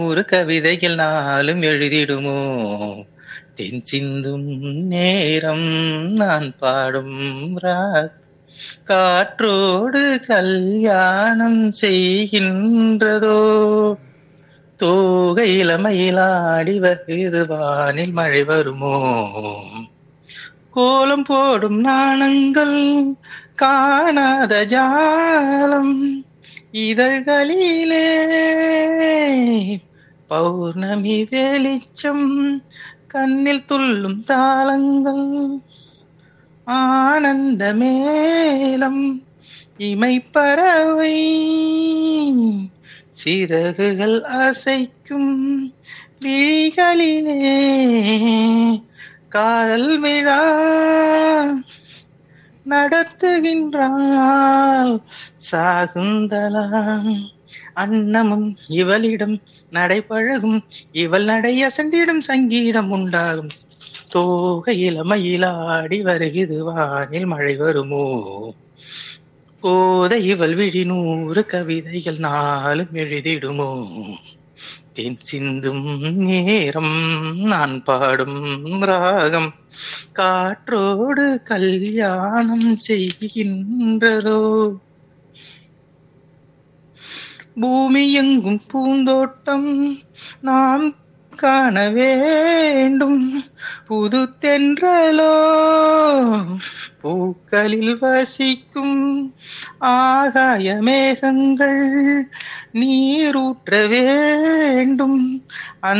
ஒரு கவிதைகள் நாளும் எழுதிடுமோ தென் சிந்தும் நேரம் நான் பாடும் ராக் காற்றோடு கல்யாணம் செய்கின்றதோ தோகை இளமையிலாடி வருது வானில் மழை வருமோ கோலம் போடும் நாணங்கள் காணாத ஜாலம் இதழ்களிலே பௌர்ணமி வெளிச்சம் கண்ணில் துள்ளும் தாளங்கள் ஆனந்த மேலம் இமைப்பறவை சிறகுகள் அசைக்கும் விழிகளிலே காதல் விழா நடத்துகின்றாள் சாகுந்தலா அன்னமும் இவளிடம் நடைபழகும் இவள் நடை அசந்திடும் சங்கீதம் உண்டாகும் தோகை இளமையிலாடி வருகிறது வானில் மழை வருமோ கோதை இவள் விழி நூறு கவிதைகள் நாளும் எழுதிடுமோ தென் சிந்தும் நேரம் நான் பாடும் ராகம் காற்றோடு கல்யாணம் செய்கின்றதோ பூமி எங்கும் பூந்தோட்டம் நாம் காண வேண்டும் புது தென்றலோ பூக்களில் வசிக்கும் ஆகாய மேகங்கள் நீரூற்ற வேண்டும்